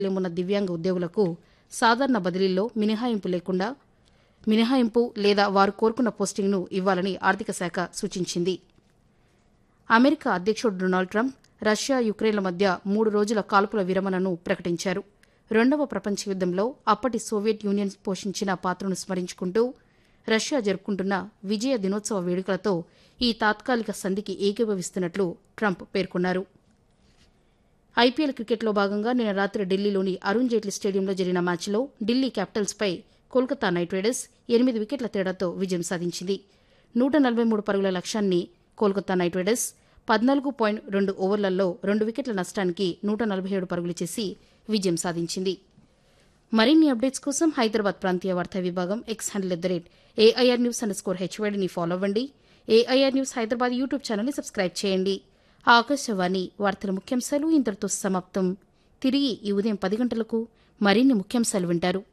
ఉన్న దివ్యాంగ ఉద్యోగులకు సాధారణ బదిలీల్లో మినహాయింపు లేకుండా మినహాయింపు లేదా వారు కోరుకున్న పోస్టింగ్ను ఇవ్వాలని ఆర్థిక శాఖ సూచించింది అమెరికా అధ్యక్షుడు డొనాల్డ్ ట్రంప్ రష్యా యుక్రెయిన్ల మధ్య మూడు రోజుల కాల్పుల విరమణను ప్రకటించారు రెండవ ప్రపంచ యుద్దంలో అప్పటి సోవియట్ యూనియన్ పోషించిన పాత్రను స్మరించుకుంటూ రష్యా జరుపుకుంటున్న విజయ దినోత్సవ వేడుకలతో ఈ తాత్కాలిక సంధికి ఏకీభవిస్తున్నట్లు ట్రంప్ పేర్కొన్నారు ఐపీఎల్ క్రికెట్లో భాగంగా నిన్న రాత్రి ఢిల్లీలోని అరుణ్ జైట్లీ స్టేడియంలో జరిగిన మ్యాచ్లో ఢిల్లీ క్యాపిటల్స్పై కోల్కతా నైట్ రైడర్స్ ఎనిమిది వికెట్ల తేడాతో విజయం సాధించింది నూట నలభై మూడు పరుగుల లక్ష్యాన్ని కోల్కతా నైట్ రైడర్స్ పద్నాలుగు పాయింట్ రెండు ఓవర్లలో రెండు వికెట్ల నష్టానికి నూట నలభై ఏడు పరుగులు చేసి విజయం సాధించింది మరిన్ని అప్డేట్స్ కోసం హైదరాబాద్ ప్రాంతీయ వార్తా విభాగం X handle at the rate AIR news underscore స్కోర్ హెచ్వైడిని ఫాలో అవ్వండి ఏఐఆర్ న్యూస్ హైదరాబాద్ యూట్యూబ్ ఛానల్ని సబ్స్క్రైబ్ చేయండి ఆకాశవాణి వార్తల ముఖ్యాంశాలు ఇంతటితో సమాప్తం తిరిగి ఈ ఉదయం పది గంటలకు మరిన్ని ముఖ్యాంశాలు వింటారు